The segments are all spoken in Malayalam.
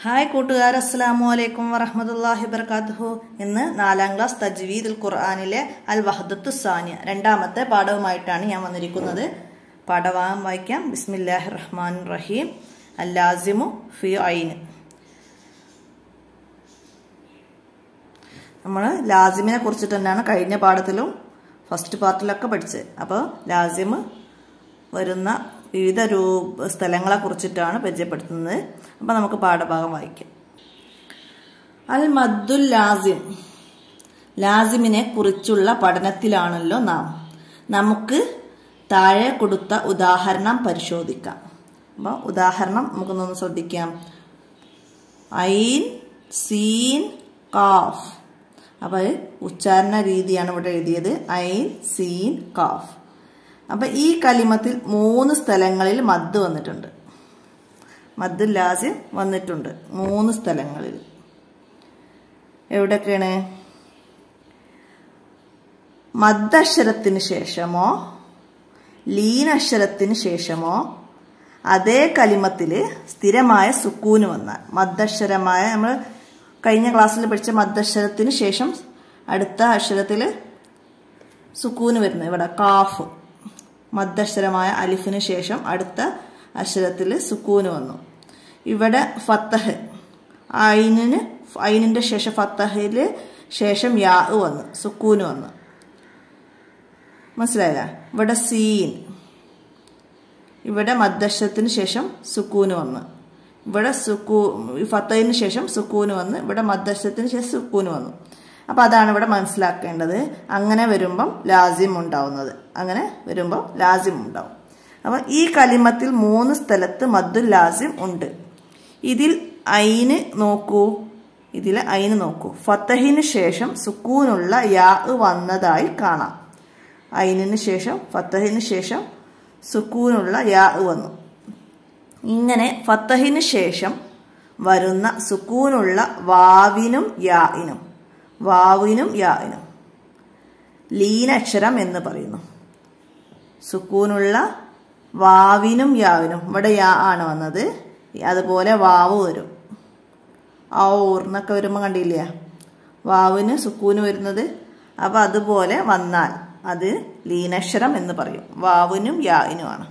ഹായ് കൂട്ടുകാർ അസ്സലാമു അലൈക്കും വറഹമത്തല്ലാഹി വബർക്കാത്തുഹു ഇന്ന് നാലാം ക്ലാസ് തജ്വീദുൽ ഖുർആാനിലെ അൽ വഹദത്തു സാനിയ രണ്ടാമത്തെ പാഠവുമായിട്ടാണ് ഞാൻ വന്നിരിക്കുന്നത് പാഠഭാഗം വായിക്കാം ബിസ്മില്ലാഹി റഹ്മാൻ റഹീം അല്ലാസിമു ഫി ഐന് നമ്മൾ ലാസിമിനെ കുറിച്ചിട്ട് തന്നെയാണ് കഴിഞ്ഞ പാഠത്തിലും ഫസ്റ്റ് പാർട്ടിലൊക്കെ പഠിച്ചത് അപ്പോൾ ലാസിമ് വരുന്ന വിവിധ രൂപ സ്ഥലങ്ങളെ കുറിച്ചിട്ടാണ് പരിചയപ്പെടുത്തുന്നത് അപ്പോൾ നമുക്ക് പാഠഭാഗം വായിക്കാം അൽ മദ്ദുൽ ലാസിം ലാസിമിനെ കുറിച്ചുള്ള പഠനത്തിലാണല്ലോ നാം നമുക്ക് താഴെ കൊടുത്ത ഉദാഹരണം പരിശോധിക്കാം അപ്പോൾ ഉദാഹരണം നമുക്കൊന്നൊന്ന് ശ്രദ്ധിക്കാം ഐൻ സീൻ കാഫ് അപ്പോൾ ഉച്ചാരണ രീതിയാണ് ഇവിടെ എഴുതിയത് ഐൻ സീൻ കാഫ് അപ്പം ഈ കലിമത്തിൽ മൂന്ന് സ്ഥലങ്ങളിൽ മദ് വന്നിട്ടുണ്ട് മദ് ലാസ്യം വന്നിട്ടുണ്ട് മൂന്ന് സ്ഥലങ്ങളിൽ എവിടെയൊക്കെയാണ് മദ്ദക്ഷരത്തിന് ശേഷമോ ലീനക്ഷരത്തിന് ശേഷമോ അതേ കലിമത്തിൽ സ്ഥിരമായ സുക്കൂന് വന്നാൽ മദ്ദക്ഷരമായ നമ്മൾ കഴിഞ്ഞ ക്ലാസ്സിൽ പഠിച്ച മദ്ദക്ഷരത്തിന് ശേഷം അടുത്ത അക്ഷരത്തിൽ സുക്കൂന് വരുന്നത് ഇവിടെ കാഫ് മദ്ദക്ഷരമായ അലിഫിന് ശേഷം അടുത്ത അക്ഷരത്തിൽ സുക്കൂന് വന്നു ഇവിടെ ഫത്തഹ് ഐനിന് ഐനിന്റെ ശേഷം ഫത്തഹില് ശേഷം യാ വന്നു സുക്കൂന് വന്നു മനസ്സിലായില്ല ഇവിടെ സീൻ ഇവിടെ മദ്ദക്ഷരത്തിന് ശേഷം സുക്കൂന് വന്നു ഇവിടെ സുക്കൂ ഫത്തഹിന് ശേഷം സുക്കൂന് വന്ന് ഇവിടെ മദ്ദക്ഷരത്തിന് ശേഷം സുക്കൂന് വന്നു അപ്പം അതാണ് ഇവിടെ മനസ്സിലാക്കേണ്ടത് അങ്ങനെ വരുമ്പം ലാസിം ഉണ്ടാവുന്നത് അങ്ങനെ വരുമ്പോൾ ലാസിം ഉണ്ടാവും അപ്പം ഈ കലിമത്തിൽ മൂന്ന് സ്ഥലത്ത് മദ്ദുൽ ലാസിം ഉണ്ട് ഇതിൽ ഐന് നോക്കൂ ഇതിൽ ഐന് നോക്കൂ ഫത്തഹിന് ശേഷം സുക്കൂനുള്ള യാ വന്നതായി കാണാം ഐനിന് ശേഷം ഫത്തഹിന് ശേഷം സുക്കൂനുള്ള യാ വന്നു ഇങ്ങനെ ഫത്തഹിന് ശേഷം വരുന്ന സുക്കൂനുള്ള വാവിനും യാഇനും വാവിനും യാഇനും ലീനക്ഷരം എന്ന് പറയുന്നു സുക്കൂനുള്ള വാവിനും യാവിനും ഇവിടെ യാ ആണ് വന്നത് അതുപോലെ വാവ് വരും ഔർ എന്നൊക്കെ വരുമ്പോൾ കണ്ടില്ലേ വാവിന് സുക്കൂന് വരുന്നത് അപ്പം അതുപോലെ വന്നാൽ അത് ലീനക്ഷരം എന്ന് പറയും വാവിനും യാവിനുമാണ്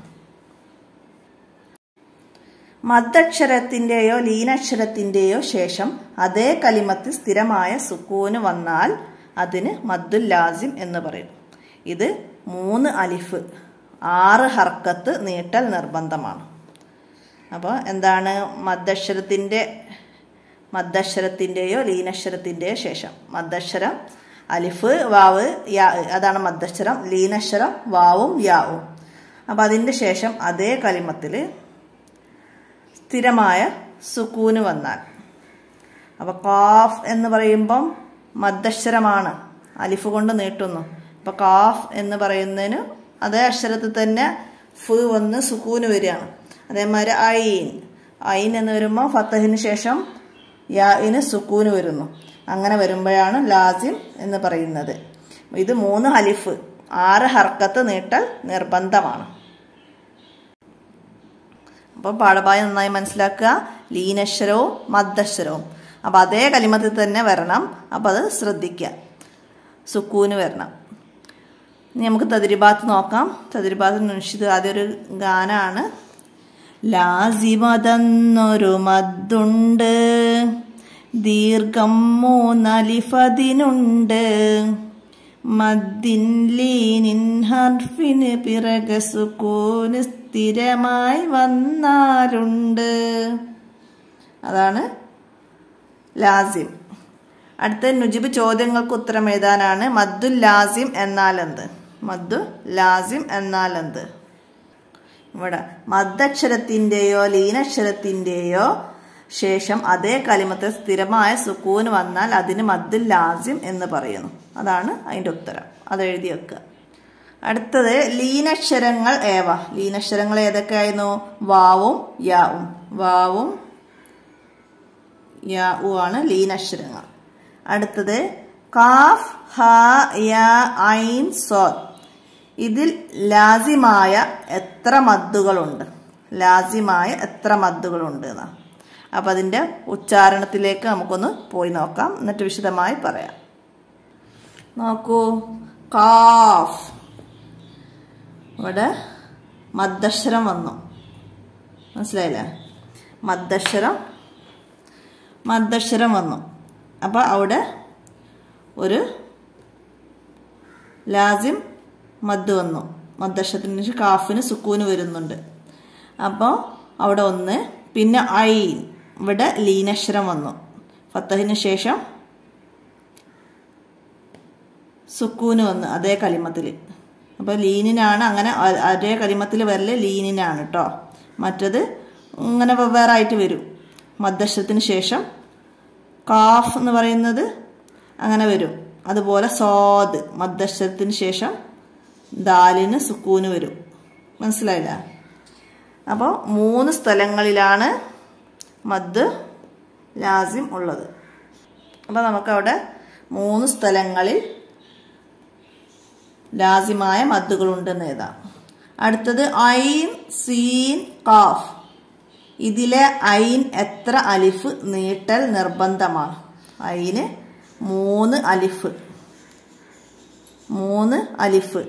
മദ്ദക്ഷരത്തിൻ്റെയോ ലീനക്ഷരത്തിൻ്റെയോ ശേഷം അതേ കലിമത്തിൽ സ്ഥിരമായ സുക്കൂന് വന്നാൽ അതിന് മദ്ദുൽ ലാസിം എന്ന് പറയും ഇത് മൂന്ന് അലിഫ് ആറ് ഹർക്കത്ത് നീട്ടൽ നിർബന്ധമാണ് അപ്പോൾ എന്താണ് മദ്ദക്ഷരത്തിൻ്റെ മദ്ദക്ഷരത്തിൻ്റെയോ ലീനക്ഷരത്തിൻ്റെയോ ശേഷം മദ്ദക്ഷരം അലിഫ് വാവ് യാ അതാണ് മദ്ദക്ഷരം ലീനക്ഷരം വാവും യാവും അപ്പം അതിൻ്റെ ശേഷം അതേ കലിമത്തിൽ സ്ഥിരമായ സുക്കൂന് വന്നാൽ അപ്പോൾ കാഫ് എന്ന് പറയുമ്പം മദ്ദക്ഷരമാണ് അലിഫ് കൊണ്ട് നീട്ടുന്നു അപ്പോൾ കാഫ് എന്ന് പറയുന്നതിന് അതേ അക്ഷരത്തിൽ തന്നെ ഫ് വന്ന് സുക്കൂന് വരികയാണ് അതേമാതിരി ഐൻ ഐൻ എന്ന് വരുമ്പോൾ ഫത്തഹിന് ശേഷം യാഇന് സുക്കൂന് വരുന്നു അങ്ങനെ വരുമ്പോഴാണ് ലാസിം എന്ന് പറയുന്നത് ഇത് മൂന്ന് ഹലിഫ് ആറ് ഹർക്കത്ത് നീട്ടൽ നിർബന്ധമാണ് അപ്പോൾ പാഠഭാഗം നന്നായി മനസ്സിലാക്കുക ലീനക്ഷരവും മദ്ദക്ഷരവും അപ്പോൾ അതേ കലിമത്തിൽ തന്നെ വരണം അപ്പോൾ അത് ശ്രദ്ധിക്കുക സുക്കൂന് വരണം ഇനി നമുക്ക് തതിരിഭാത്ത് നോക്കാം തതിരിഭാത്ത് നിശ്ചിത് ആദ്യം ഒരു ഗാനാണ് ലാസിമതെന്നൊരു മദ്ദുണ്ട് ദീർഘം മൂന്നലിഫതിനുണ്ട് മദ്ദിൻ ലീനിൻ ഹർഫിന് പിറകെ സുക്കൂന് സ്ഥിരമായി വന്നാലുണ്ട് അതാണ് ലാസിം അടുത്ത നുജിബ് ചോദ്യങ്ങൾക്ക് ഉത്തരം എഴുതാനാണ് മദ്ദുൽ ലാസിം എന്നാൽ എന്ത് മദ്ദു ലാസിം എന്നാൽ എന്ത് ഇവിടെ മദ്ദക്ഷരത്തിൻ്റെയോ ലീനക്ഷരത്തിൻ്റെയോ ശേഷം അതേ കലിമത്തിൽ സ്ഥിരമായ സുക്കൂന് വന്നാൽ അതിന് മദ്ദുൽ ലാസിം എന്ന് പറയുന്നു അതാണ് അതിൻ്റെ ഉത്തരം അത് എഴുതി വെക്കുക അടുത്തത് ലീനക്ഷരങ്ങൾ ഏവ ലീനക്ഷരങ്ങൾ ഏതൊക്കെയായിരുന്നു വാവും യാവും വാവും യാവു ആണ് ലീനക്ഷരങ്ങൾ അടുത്തത് കാഫ് ഹ യ ഐൻ സോദ് ഇതിൽ ലാസിമായ എത്ര മദ്ദുകളുണ്ട് ലാസിമായ എത്ര മദ്ദുകളുണ്ട് എന്നാ അപ്പം അതിൻ്റെ ഉച്ചാരണത്തിലേക്ക് നമുക്കൊന്ന് പോയി നോക്കാം എന്നിട്ട് വിശദമായി പറയാം നോക്കൂ കാഫ് ഇവിടെ മദ്ദക്ഷരം വന്നു മനസ്സിലായില്ലേ മദ്ദക്ഷരം മദ്ദക്ഷരം വന്നു അപ്പോൾ അവിടെ ഒരു ലാസിം മദ് വന്നു മദ്ദക്ഷരത്തിന് ശേഷം കാഫിന് സുക്കൂന് വരുന്നുണ്ട് അപ്പോൾ അവിടെ ഒന്ന് പിന്നെ ഐൻ ഇവിടെ ലീനക്ഷരം വന്നു ഫത്തഹിന് ശേഷം സുക്കൂന് വന്നു അതേ കലിമത്തിൽ അപ്പോൾ ലീനിനാണ് അങ്ങനെ അതേ കലിമത്തിൽ വരല് ലീനിനാണ് കേട്ടോ മറ്റത് ഇങ്ങനെ വെവ്വേറെ ആയിട്ട് വരും മദ്ദക്ഷത്തിന് ശേഷം കാഫ് എന്ന് പറയുന്നത് അങ്ങനെ വരും അതുപോലെ സ്വാദ് മദ്ദക്ഷരത്തിന് ശേഷം ദാലിന് സുക്കൂന് വരും മനസ്സിലായില്ല അപ്പോൾ മൂന്ന് സ്ഥലങ്ങളിലാണ് മദ് ലാസിം ഉള്ളത് അപ്പോൾ നമുക്കവിടെ മൂന്ന് സ്ഥലങ്ങളിൽ ലാസിമായ മദ്ദുകളുണ്ടെന്ന് എഴുതാം അടുത്തത് ഐൻ സീൻ കാഫ് ഇതിലെ ഐൻ എത്ര അലിഫ് നീട്ടൽ നിർബന്ധമാണ് ഐന് മൂന്ന് അലിഫ് മൂന്ന് അലിഫ്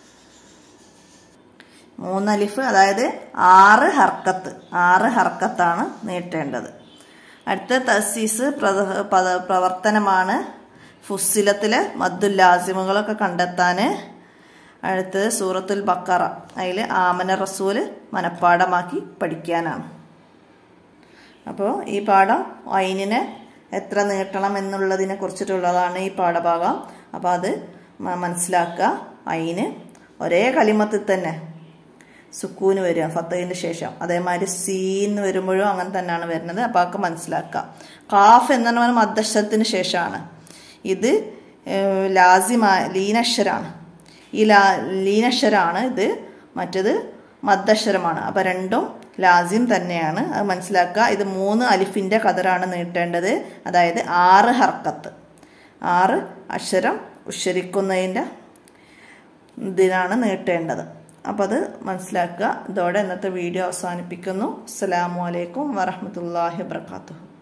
മൂന്ന് അലിഫ് അതായത് ആറ് ഹർക്കത്ത് ആറ് ഹർക്കത്താണ് നീട്ടേണ്ടത് അടുത്ത തസീസ് പ്രവർത്തനമാണ് ഫുസ്സിലത്തിലെ മദ്ദുല്ലാസിമുകളൊക്കെ കണ്ടെത്താൻ അടുത്തത് സൂറത്തുൽ ബക്കറ അതിൽ ആമന റസൂൽ മനപ്പാടമാക്കി പഠിക്കാനാണ് അപ്പോൾ ഈ പാഠം ഐനിനെ എത്ര നീട്ടണം എന്നുള്ളതിനെ കുറിച്ചിട്ടുള്ളതാണ് ഈ പാഠഭാഗം അപ്പോൾ അത് മനസ്സിലാക്കുക ഐന് ഒരേ കലിമത്തിൽ തന്നെ സുക്കൂന് വരിക ഫത്തഹിന് ശേഷം അതേമാതിരി സീന്ന് വരുമ്പോഴും അങ്ങനെ തന്നെയാണ് വരുന്നത് അപ്പോൾ അതൊക്കെ മനസ്സിലാക്കുക കാഫ് എന്ന് പറഞ്ഞാൽ മദ്ദക്ഷരത്തിന് ശേഷമാണ് ഇത് ലാസിമായ ലീനക്ഷരാണ് ഈ ലാ ലീനക്ഷരാണ് ഇത് മറ്റത് മദ്ദക്ഷരമാണ് അപ്പോൾ രണ്ടും ലാസിം തന്നെയാണ് അത് മനസ്സിലാക്കുക ഇത് മൂന്ന് അലിഫിൻ്റെ കതറാണ് നീട്ടേണ്ടത് അതായത് ആറ് ഹർക്കത്ത് ആറ് അക്ഷരം ഉച്ചരിക്കുന്നതിൻ്റെ ഇതിനാണ് നീട്ടേണ്ടത് അപ്പോൾ അത് മനസ്സിലാക്കുക ഇതോടെ ഇന്നത്തെ വീഡിയോ അവസാനിപ്പിക്കുന്നു അസ്സാം വലൈക്കും വറഹമത്തല്ലാഹി വാത്തു